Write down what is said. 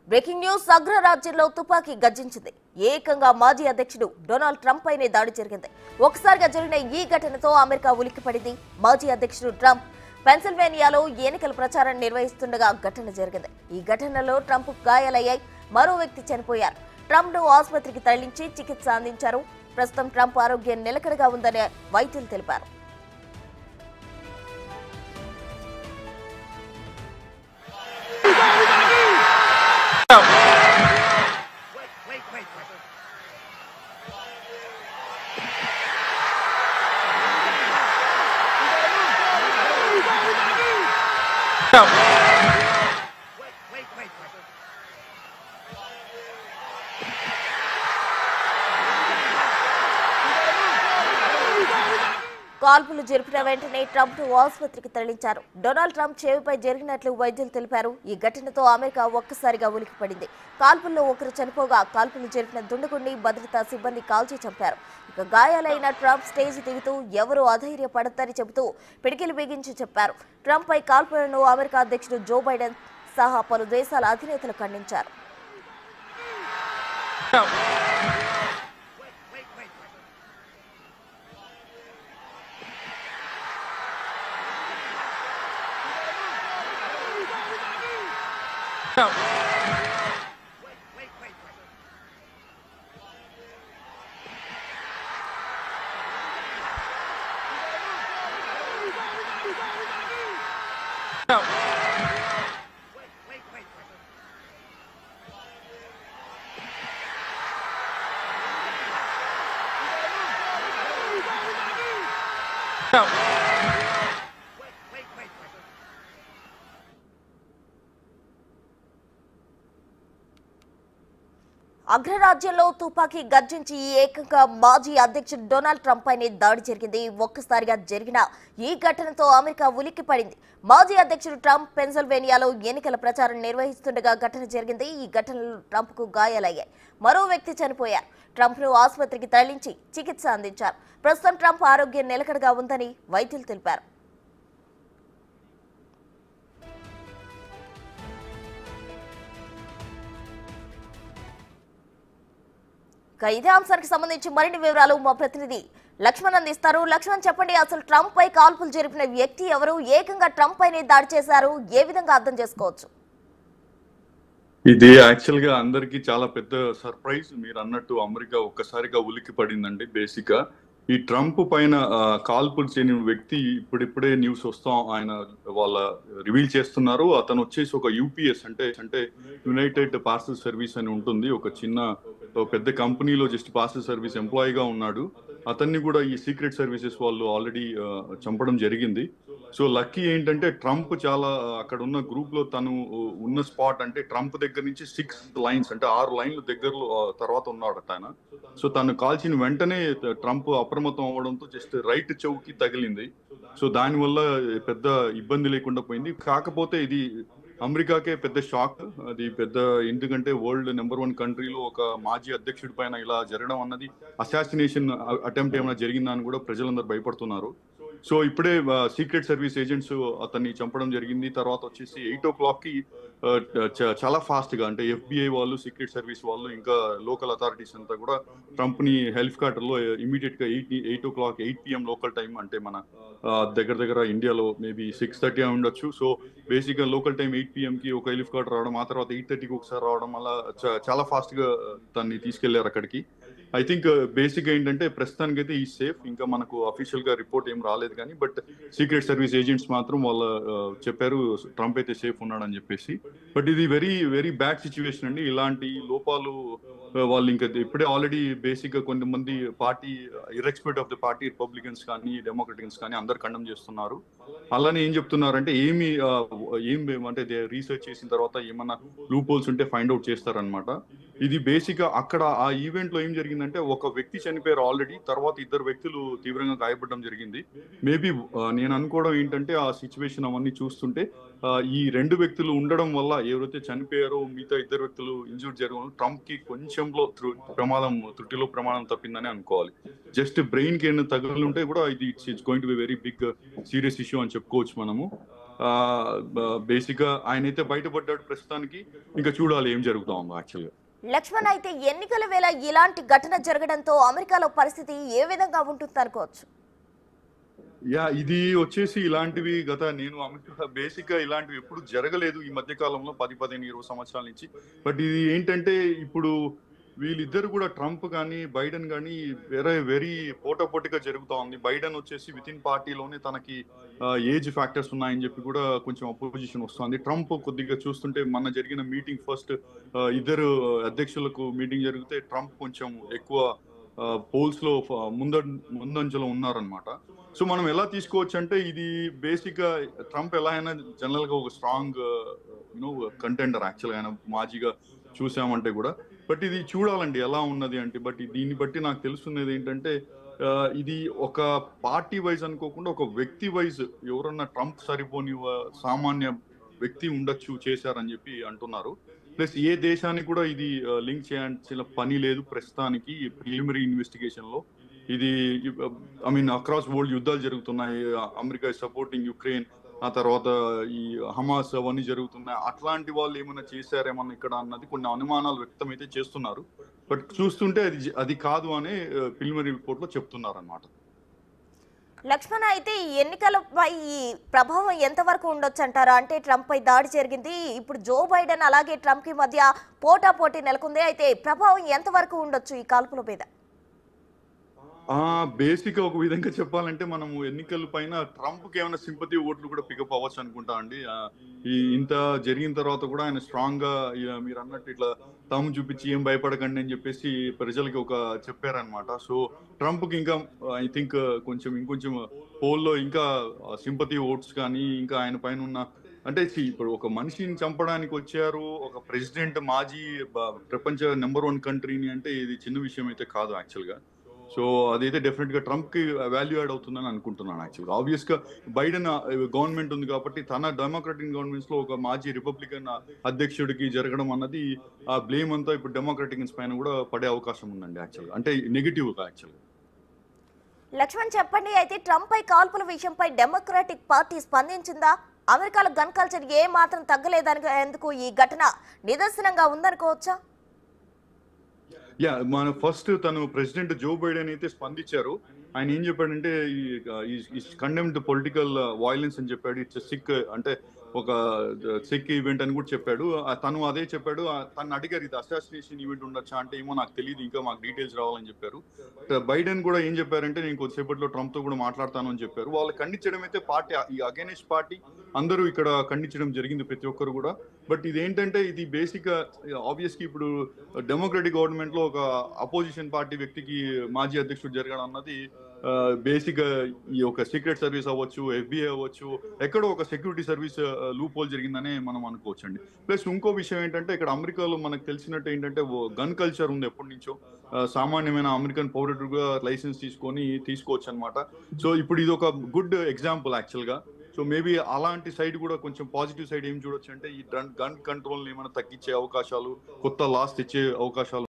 Breaking news అగ్రరాజ్యంలో తుపాకీ గర్జించింది ఏకంగా మాజీ అధ్యక్షుడు డొనాల్డ్ ట్రంప్ పైనే దాడి జరిగింది ఒకసారిగా జరిగిన ఈ ఘటనతో అమెరికా ఉలిక్కిపడింది మాజీ అధ్యక్షుడు ట్రంప్ పెన్సిల్వేనియాలో ఎన్నికల ప్రచారం నిర్వహిస్తుండగా ఘటన జరిగింది ఈ ఘటనలో ట్రంప్ గాయాలయ్యాయి మరో వ్యక్తి చనిపోయారు ట్రంప్ ను ఆసుపత్రికి తరలించి చికిత్స అందించారు ప్రస్తుతం ట్రంప్ ఆరోగ్యం నిలకడగా ఉందని వైద్యులు తెలిపారు Wait, wait, wait. Wait, wait, wait, wait. కాల్పులు జరిపిన వెంటనే ట్రంప్ ను ఆసుపత్రికి తరలించారు డొనాల్డ్ ట్రంప్ చెవిపై జరిగినట్లు వైద్యులు తెలిపారు ఈ ఘటనతో అమెరికా ఒక్కసారిగా ఉలికిపడింది కాల్పుల్లో ఒకరు చనిపోగా కాల్పులు జరిపిన దుండగుడిని భద్రతా సిబ్బంది కాల్చి చంపారు ఇక గాయాలైన ట్రంప్ స్టేజ్ దిగుతూ ఎవరూ అధైర్యపడద్దని చెబుతూ పిడికిలు బిగించి చెప్పారు ట్రంప్ పై కాల్పులను అమెరికా అధ్యక్షుడు జో బైడెన్ సహా పలు దేశాల అధినేతలు ఖండించారు Wait, wait, wait, wait. Wait, wait, wait, wait. Wait, wait, wait, wait. Wait, wait, wait, wait. అగ్రరాజ్యంలో తుపాకీ గర్జించి ఏకంగా మాజీ అధ్యక్షుడు డొనాల్డ్ ట్రంప్ పైనే దాడి జరిగింది ఒక్కసారిగా జరిగిన ఈ ఘటనతో అమెరికా ఉలిక్కిపడింది మాజీ అధ్యక్షుడు ట్రంప్ పెన్సిల్వేనియాలో ఎన్నికల ప్రచారం నిర్వహిస్తుండగా ఘటన జరిగింది ఈ ఘటనలో ట్రంప్ కు గాయాలయ్యాయి మరో వ్యక్తి చనిపోయారు ట్రంప్ ను ఆసుపత్రికి తరలించి చికిత్స అందించారు ప్రస్తుతం ట్రంప్ ఆరోగ్యం నిలకడగా ఉందని వైద్యులు తెలిపారు ఇక ఇదే అంశానికి సంబంధించి మరిన్ని వివరాలు మా ప్రతినిధి లక్ష్మణ్ అందిస్తారు లక్ష్మణ్ చెప్పండి అసలు ట్రంప్ పై కాల్పులు జరిపిన వ్యక్తి ఎవరు ఏకంగా ట్రంప్ పైనే దాడి చేశారు ఏ విధంగా అర్థం చేసుకోవచ్చు ఇది యాక్చువల్ గా అందరికి చాలా పెద్ద సర్ప్రైజ్ మీరు అన్నట్టు అమెరికా ఒక్కసారిగా ఉలికి పడిందండి బేసిక్ గా ఈ ట్రంప్ పైన ఆ, కాల్పులు చేయని వ్యక్తి ఇప్పుడిప్పుడే న్యూస్ వస్తాం ఆయన వాళ్ళ రివీల్ చేస్తున్నారు అతను వచ్చేసి ఒక యూపీఎస్ అంటే అంటే యునైటెడ్ పార్సల్ సర్వీస్ అని ఉంటుంది ఒక చిన్న ఒక పెద్ద కంపెనీలో జస్ట్ పార్సల్ సర్వీస్ ఎంప్లాయీగా గా ఉన్నాడు అతన్ని కూడా ఈ సీక్రెట్ సర్వీసెస్ వాళ్ళు ఆల్రెడీ చంపడం జరిగింది సో లక్కీ ఏంటంటే ట్రంప్ చాలా అక్కడ ఉన్న గ్రూప్ లో తను ఉన్న స్పాట్ అంటే ట్రంప్ దగ్గర నుంచి సిక్స్ లైన్స్ అంటే ఆరు లైన్లు దగ్గరలో ఆ, తర్వాత ఉన్నాడు ఆయన సో తను కాల్చిన వెంటనే ట్రంప్ అప్రమత్తం అవ్వడంతో జస్ట్ రైట్ చెవుకి తగిలింది సో దానివల్ల పెద్ద ఇబ్బంది లేకుండా పోయింది కాకపోతే ఇది అమెరికాకే పెద్ద షాక్ అది పెద్ద ఎందుకంటే వరల్డ్ నెంబర్ వన్ కంట్రీలో ఒక మాజీ అధ్యక్షుడి పైన ఇలా జరగడం అన్నది అసాసినేషన్ అటెంప్ట్ ఏమైనా జరిగిందా అని కూడా ప్రజలందరూ భయపడుతున్నారు సో ఇప్పుడే సీక్రెట్ సర్వీస్ ఏజెంట్స్ అతన్ని చంపడం జరిగింది తర్వాత వచ్చేసి ఎయిట్ ఓ క్లాక్ కి ఆ, చ- చాలా ఫాస్ట్ గా అంటే ఎఫ్బిఐ వాళ్ళు సీక్రెట్ సర్వీస్ వాళ్ళు ఇంకా లోకల్ అథారిటీస్ అంతా కూడా ట్రంప్ ని హెలికాప్టర్ లో ఇమీడియట్ గా eight eight o'clock eight PM local time అంటే మన ఆ, దగ్గర దగ్గర ఇండియాలో మేబీ సిక్స్ థర్టీ ఉండొచ్చు సో బేసిక్ గా లోకల్ టైం ఎయిట్ పిఎం కి ఒక హెలికాప్టర్ రావడం ఆ తర్వాత ఎయిట్ థర్టీకి ఒకసారి రావడం వల్ల చ- చాలా ఫాస్ట్ గా దాన్ని తీసుకెళ్లారు అక్కడికి ఐ థింక్ బేసిక్ ఏంటంటే ప్రస్తుతానికి అయితే ఈ సేఫ్ ఇంకా మనకు అఫీషియల్ గా రిపోర్ట్ ఏం రాలేదు కానీ బట్ సీక్రెట్ సర్వీస్ ఏజెంట్స్ మాత్రం వాళ్ళ ఆ, చెప్పారు ట్రంప్ అయితే సేఫ్ ఉన్నాడని చెప్పేసి బట్ ఇది వెరీ వెరీ బ్యాడ్ సిచ్యువేషన్ అండి ఇలాంటి లోపాలు ఆ, వాళ్ళు ఇంకా ఇప్పుడే ఆల్రెడీ బేసిక్ గా కొంతమంది party irrespective of the party Republicans కానీ డెమోక్రటికన్స్ కానీ అందరు ఖండం చేస్తున్నారు అలానే ఏం చెప్తున్నారంటే ఏమి ఆ, ఏం అంటే రీసెర్చ్ చేసిన తర్వాత ఏమన్నా లూప్ హోల్స్ ఉంటే ఫైండ్ అవుట్ చేస్తారనమాట ఇది బేసిక్ గా అక్కడ ఆ ఈవెంట్ లో ఏం జరిగిందంటే ఒక వ్యక్తి చనిపోయారు ఆల్రెడీ తర్వాత ఇద్దరు వ్యక్తులు తీవ్రంగా గాయపడడం జరిగింది మేబీ నేను అనుకోవడం ఏంటంటే ఆ సిచ్యువేషన్ అవన్నీ చూస్తుంటే ఆ, ఈ రెండు వ్యక్తులు ఉండడం వల్ల ఎవరైతే చనిపోయారో మిగతా ఇద్దరు వ్యక్తులు ఇంజూర్ జరగడం ట్రంప్ కి కొంచెంలో త్రు- ప్రమాదం త్రుటిలో ప్రమాదం తప్పిందని అనుకోవాలి జస్ట్ బ్రెయిన్ కి ఏమైనా తగులు ఉంటే కూడా ఇది it's going to be very big serious issue అని చెప్పుకోవచ్చు మనము బేసిక్ గా ఆయన అయితే బయటపడ్డాడు ప్రస్తుతానికి ఇంకా చూడాలి ఏం జరుగుతా ఉందో యాక్చువల్గా లక్ష్మణ్ అయితే ఎన్నికల వేళ ఇలాంటి ఘటన జరగడంతో అమెరికాలో పరిస్థితి ఏ విధంగా ఉంటుంది అనుకోవచ్చు యా ఇది వచ్చేసి ఇలాంటివి గత నేను అమెరికా బేసిక్ గా ఇలాంటివి ఎప్పుడు జరగలేదు ఈ మధ్య కాలంలో పది పదిహేను ఇరవై సంవత్సరాల నుంచి బట్ ఇది ఏంటంటే ఇప్పుడు వీళ్ళిద్దరు కూడా ట్రంప్ కానీ బైడెన్ కానీ వేరే వెరీ పోటాపోటీగా జరుగుతా ఉంది బైడెన్ వచ్చేసి విత్ ఇన్ పార్టీలోనే తనకి ఏజ్ ఫ్యాక్టర్స్ ఉన్నాయని చెప్పి కూడా కొంచెం అపోజిషన్ వస్తుంది ట్రంప్ కొద్దిగా చూస్తుంటే మొన్న జరిగిన మీటింగ్ ఫస్ట్ ఇద్దరు అధ్యక్షులకు మీటింగ్ జరిగితే ట్రంప్ కొంచెం ఎక్కువ పోల్స్ లో ఫ- ముంద ముందంజలో ఉన్నారనమాట సో మనం ఎలా తీసుకోవచ్చు అంటే ఇది బేసిక్ గా ట్రంప్ ఎలా అయినా జనరల్ గా ఒక స్ట్రాంగ్ యూనో కంటెండర్ యాక్చువల్ ఆయన మాజీగా చూసామంటే కూడా బట్ ఇది చూడాలండి ఎలా ఉన్నది అంటే బట్ దీన్ని బట్టి నాకు తెలుస్తున్నది ఏంటంటే ఆ, ఇది ఒక పార్టీ వైజ్ అనుకోకుండా ఒక వ్యక్తి వైజ్ ఎవరన్నా ట్రంప్ సరిపోని వ- సామాన్య వ్యక్తి ఉండొచ్చు చేశారని చెప్పి అంటున్నారు ప్లస్ ఏ దేశానికి కూడా ఇది లింక్ చేయాల్సిన పని లేదు ప్రస్తుతానికి ప్రిలిమినరీ ఇన్వెస్టిగేషన్ లో ఇది ఐ మీన్ అక్రాస్ వరల్డ్ యుద్ధాలు జరుగుతున్నాయి అమెరికా సపోర్టింగ్ యుక్రెయిన్ ఆ తర్వాత ఈ హమాస్ అవన్నీ జరుగుతున్నాయి అట్లాంటి వాళ్ళు ఏమైనా చేశారేమన్నా ఇక్కడ అన్నది కొన్ని అనుమానాలు వ్యక్తం అయితే చేస్తున్నారు బట్ చూస్తుంటే అది జ- అది కాదు అనే ప్రిలిమినరీ రిపోర్ట్ లో చెప్తున్నారు అనమాట లక్ష్మణ్ అయితే ఈ ఎన్నికలపై ఈ ప్రభావం ఎంతవరకు ఉండొచ్చు అంటారు అంటే ట్రంప్ పై దాడి జరిగింది ఇప్పుడు జో బైడెన్ అలాగే ట్రంప్ కి మధ్య పోటా పోటీ నెలకొంది అయితే ప్రభావం ఎంతవరకు ఉండొచ్చు ఈ కాల్పుల మీద ఆ బేసిక్ ఒక విధంగా చెప్పాలంటే మనము ఎన్నికల పైన ట్రంప్ కి ఏమైనా సింపతి ఓట్లు కూడా పికప్ అవ్వచ్చు అనుకుంటా అండి ఆ, ఈ ఇంత జరిగిన తర్వాత కూడా ఆయన స్ట్రాంగ్ గా ఇక మీరు అన్నట్టు ఇట్లా తాము చూపించి ఏం భయపడకండి అని చెప్పేసి ప్రజలకి ఒక చెప్పారనమాట సో ట్రంప్ కి ఇంకా ఐ థింక్ కొంచెం ఇంకొంచెం పోల్లో ఇంకా సింపతి ఓట్స్ కానీ ఇంకా ఆయన పైన ఉన్న అంటే see, ఇప్పుడు ఒక మనిషిని చంపడానికి వచ్చారు ఒక ప్రెసిడెంట్ మాజీ బ- ప్రపంచ నెంబర్ వన్ కంట్రీని అంటే ఇది చిన్న విషయం అయితే కాదు యాక్చువల్ గా సో అదైతే డెఫినెట్ గా ట్రంప్ కి వాల్యూ యాడ్ అవుతుందని అనుకుంటున్నాను యాక్చువల్గా ఆబ్వియస్ గా బైడెన్ గవర్నమెంట్ ఉంది కాబట్టి తన డెమోక్రటిక్ గవర్నమెంట్స్ లో ఒక మాజీ రిపబ్లికన్ అధ్యక్షుడికి జరగడం అన్నది ఆ బ్లేమ్ అంతా ఇప్పుడు డెమోక్రటిక్ పైన కూడా పడే అవకాశం ఉందండి యాక్చువల్గా అంటే నెగిటివ్ గా యాక్చువల్గా లక్ష్మణ్ చెప్పండి అయితే ట్రంప్ పై కాల్పుల విషయంపై డెమోక్రాటిక్ పార్టీ స్పందించిందా అమెరికాలో గన్ కల్చర్ ఏ మాత్రం తగ్గలేదని ఎందుకు ఈ ఘటన నిదర్శనంగా ఉందనుకోవచ్చా యా మన ఫస్ట్ తను ప్రెసిడెంట్ జో బైడెన్ అయితే స్పందించారు ఆయన ఏం చెప్పాడంటే ఈ కండెమ్డ్ పొలిటికల్ వైలెన్స్ అని చెప్పాడు ఇట్స్ సిక్ అంటే ఒక సిక్ ఈవెంట్ అని కూడా చెప్పాడు ఆ, తను అదే చెప్పాడు ఆ, తను అడిగారు ఇది అసాసినేషన్ ఈవెంట్ ఉండొచ్చా అంటే ఏమో నాకు తెలియదు ఇంకా మాకు డీటెయిల్స్ రావాలని చెప్పారు బైడెన్ కూడా ఏం చెప్పారంటే నేను కొద్దిసేపట్లో ట్రంప్ తో కూడా మాట్లాడతాను అని చెప్పారు వాళ్ళు ఖండించడం అయితే పార్టీ ఈ అగేనిస్ట్ పార్టీ అందరూ ఇక్కడ ఖండించడం జరిగింది ప్రతి ఒక్కరు కూడా బట్ ఇది ఏంటంటే ఇది బేసిక్ ఆబ్వియస్ కి ఇప్పుడు డెమోక్రటిక్ గవర్నమెంట్ లో ఒక అపోజిషన్ పార్టీ వ్యక్తికి మాజీ అధ్యక్షుడు జరగడం అన్నది బేసిక్ ఈ ఒక సీక్రెట్ సర్వీస్ అవ్వచ్చు ఎఫ్బిఐ అవ్వచ్చు ఎక్కడో ఒక సెక్యూరిటీ సర్వీస్ లూప్ హోల్ జరిగిందనే మనం అనుకోవచ్చు అండి ప్లస్ ఇంకో విషయం ఏంటంటే ఇక్కడ అమెరికాలో మనకు తెలిసినట్టు ఏంటంటే గన్ కల్చర్ ఉంది ఎప్పటి నుంచో ఆ, సామాన్యమైన అమెరికన్ పౌరుడుగా లైసెన్స్ తీసుకొని తీసుకోవచ్చు అనమాట సో ఇప్పుడు ఇది ఒక గుడ్ ఎగ్జాంపుల్ యాక్చువల్ గా సో మేబీ అలాంటి సైడ్ కూడా కొంచెం పాజిటివ్ సైడ్ ఏం చూడొచ్చు అంటే ఈ గన్ కంట్రోల్ ఏమైనా తగ్గించే అవకాశాలు కొత్త లాస్ తెచ్చే అవకాశాలు